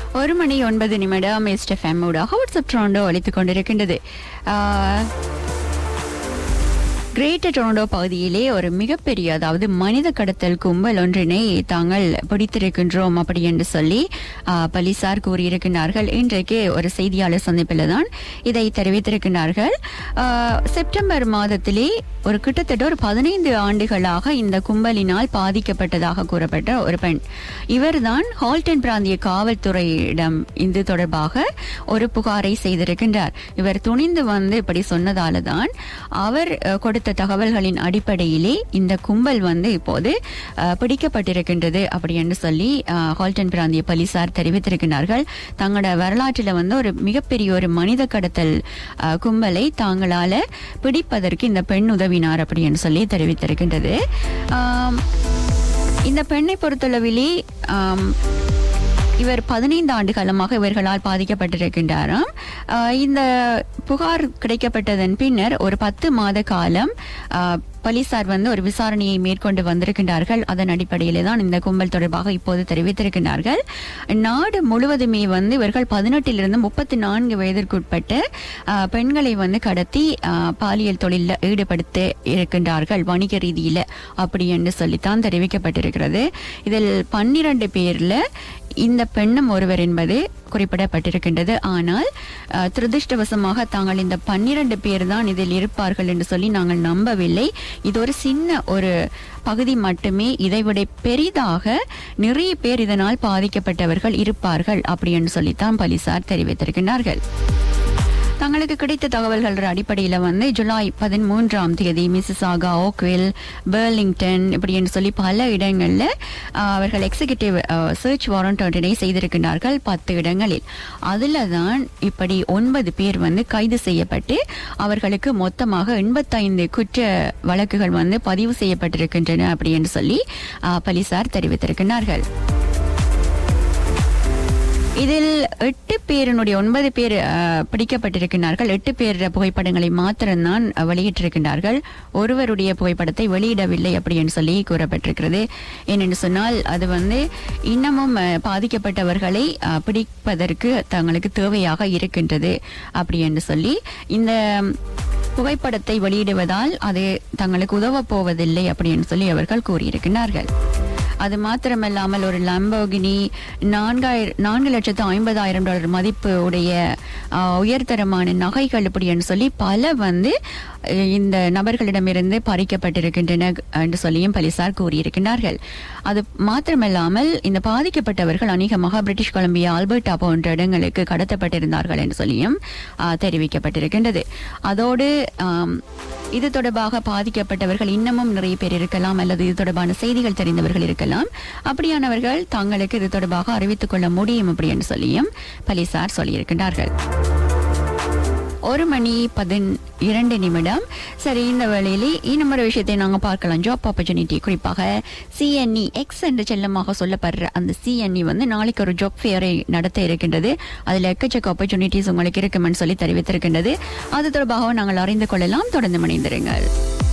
ஒரு மணி ஒன்பது நிமிடம் எஸ்டெஃப்எம் ஊடாக வாட்ஸ்அப் ட்ரோண்டோ அளித்துக் கொண்டிருக்கின்றது ஆஹ், கிரேட்டர் டொரண்டோ பகுதியிலே ஒரு மிகப்பெரிய அதாவது மனித கடத்தல் கும்பல் ஒன்றினை தாங்கள் பிடித்திருக்கின்றோம் அப்படி என்று சொல்லி ஆ, போலீசார் கூறியிருக்கிறார்கள் இன்றைக்கு ஒரு செய்தியாளர் சந்திப்பில் தான் இதை தெரிவித்திருக்கிறார்கள் ஆ, செப்டம்பர் மாதத்திலே ஒரு கிட்டத்தட்ட ஒரு பதினைந்து ஆண்டுகளாக இந்த கும்பலினால் பாதிக்கப்பட்டதாக கூறப்பட்ட ஒரு பெண் இவர்தான் ஹால்டன் பிராந்திய காவல்துறையிடம் இது தொடர்பாக ஒரு புகாரை செய்திருக்கின்றார் இவர் துணிந்து வந்து இப்படி சொன்னதால தான் அவர் அஹ், கொடுத்த தகவல்களின் அடிப்படையிலே இந்த கும்பல் வந்து இப்போது அஹ், பிடிக்கப்பட்டிருக்கின்றது அப்படி என்று சொல்லி அஹ், ஹால்டன் பிராந்திய போலீசார் தெரிவித்திருக்கிறார்கள் தங்களோட வரலாற்றில் வந்து ஒரு மிகப்பெரிய ஒரு மனித கடத்தல் அஹ், கும்பலை தாங்களால பிடிப்பதற்கு இந்த பெண் உதவினார் அப்படி என்று சொல்லி தெரிவித்திருக்கின்றது ஆம், இந்த பெண்ணை பொறுத்தளவிலே ஆம், இவர் பதினைந்து ஆண்டு காலமாக இவர்களால் பாதிக்கப்பட்டிருக்கின்றாராம் ஆஹ் இந்த புகார் கிடைக்கப்பட்டதன் பின்னர் ஒரு பத்து மாத காலம் ஆஹ், போலீசார் வந்து ஒரு விசாரணையை மேற்கொண்டு வந்திருக்கின்றார்கள் அதன் அடிப்படையிலே தான் இந்த கும்பல் தொடர்பாக இப்போது தெரிவித்திருக்கிறார்கள் நாடு முழுவதுமே வந்து இவர்கள் பதினெட்டிலிருந்து முப்பத்தி நான்கு வயதிற்குட்பட்ட ஆஹ், பெண்களை வந்து கடத்தி ஆஹ், பாலியல் தொழிலில் ஈடுபடுத்த இருக்கின்றார்கள் வணிக ரீதியில அப்படி என்று சொல்லித்தான் தெரிவிக்கப்பட்டிருக்கிறது இதில் பன்னிரண்டு பேர்ல இந்த பெண்ணும் ஒருவர் என்பது குறிப்பிடப்பட்டிருக்கின்றது ஆனால் அஹ், துரதிர்ஷ்டவசமாக தாங்கள் இந்த பன்னிரண்டு பேர் தான் இதில் இருப்பார்கள் என்று சொல்லி நாங்கள் நம்பவில்லை இது ஒரு சின்ன ஒரு பகுதி மட்டுமே இதைவிட பெரிதாக நிறைய பேர் இதனால் பாதிக்கப்பட்டவர்கள் இருப்பார்கள் அப்படி என்று சொல்லித்தான் போலீசார் தெரிவித்திருக்கிறார்கள் தங்களுக்கு கிடைத்த தகவல்கள் அடிப்படையில் வந்து ஜூலை பதிமூன்றாம் தேதி மிசிசாகா ஓக்வில் பெர்லிங்டன் இப்படி என்று சொல்லி பல இடங்களில் அவர்கள் எக்ஸிகியூட்டிவ் சர்ச் வாரண்ட் ஒன்றினை செய்திருக்கிறார்கள் பத்து இடங்களில் அதில் தான் இப்படி ஒன்பது பேர் வந்து கைது செய்யப்பட்டு அவர்களுக்கு மொத்தமாக எண்பத்தைந்து குற்ற வழக்குகள் வந்து பதிவு செய்யப்பட்டிருக்கின்றன அப்படி என்று சொல்லி அஹ், போலீசார் தெரிவித்திருக்கிறார்கள் இதில் எட்டு பேரினுடைய ஒன்பது பேர் அஹ், பிடிக்கப்பட்டிருக்கிறார்கள் எட்டு பேர் புகைப்படங்களை மாத்திரம்தான் அஹ், வெளியிட்டிருக்கின்றார்கள் ஒருவருடைய புகைப்படத்தை வெளியிடவில்லை அப்படி என்று சொல்லி கூறப்பட்டிருக்கிறது ஏனென்று சொன்னால் அது வந்து இன்னமும் அஹ், பாதிக்கப்பட்டவர்களை அஹ், பிடிப்பதற்கு தங்களுக்கு தேவையாக இருக்கின்றது அப்படி என்று சொல்லி இந்த புகைப்படத்தை வெளியிடுவதால் அது தங்களுக்கு உதவப் போவதில்லை அப்படின்னு சொல்லி அவர்கள் கூறியிருக்கிறார்கள் அது மாத்திரமல்லாமல் ஒரு லம்போகினி நான்காயிரம் நான்கு லட்சத்து ஐம்பதாயிரம் டாலர் மதிப்பு உடைய ஆஹ், உயர்தரமான நகைகள் இப்படின்னு சொல்லி பல வந்து அஹ், இந்த நபர்களிடமிருந்து பறிக்கப்பட்டிருக்கின்றன என்று சொல்லியும் போலீசார் கூறியிருக்கிறார்கள் அது மாத்திரமல்லாமல் இந்த பாதிக்கப்பட்டவர்கள் அநேகமாக பிரிட்டிஷ் கொலம்பியா ஆல்பர்டா போன்ற இடங்களுக்கு கடத்தப்பட்டிருந்தார்கள் என்று சொல்லியும் ஆஹ், தெரிவிக்கப்பட்டிருக்கின்றது அதோடு ஆம், இது தொடர்பாக பாதிக்கப்பட்டவர்கள் இன்னமும் நிறைய பேர் இருக்கலாம் அல்லது இது தொடர்பான செய்திகள் தெரிந்தவர்கள் இருக்கலாம் அப்படியானவர்கள் தங்களுக்கு இது தொடர்பாக அறிவித்துக் கொள்ள முடியும் அப்படி என்று சொல்லியும் போலீசார் சொல்லியிருக்கின்றார்கள் ஒரு மணி பதின் இரண்டு நிமிடம் சரி இந்த வேளையிலே இன்னும் ஒரு விஷயத்தை நாங்கள் பார்க்கலாம் ஜாப் ஆப்பர்ச்சுனிட்டி குறிப்பாக சிஎன்இ எக்ஸ் என்று செல்லமாக சொல்லப்படுற அந்த சிஎன்இ வந்து நாளைக்கு ஒரு ஜாப் ஃபேரை நடத்த இருக்கின்றது அதில் எக்கச்சக்க ஆப்பர்ச்சுனிட்டிஸ் உங்களுக்கு இருக்குமென்னு சொல்லி தெரிவித்திருக்கின்றது அது தொடர்பாக நாங்கள் அறிந்து கொள்ளலாம் தொடர்ந்து மணிந்திருங்கள்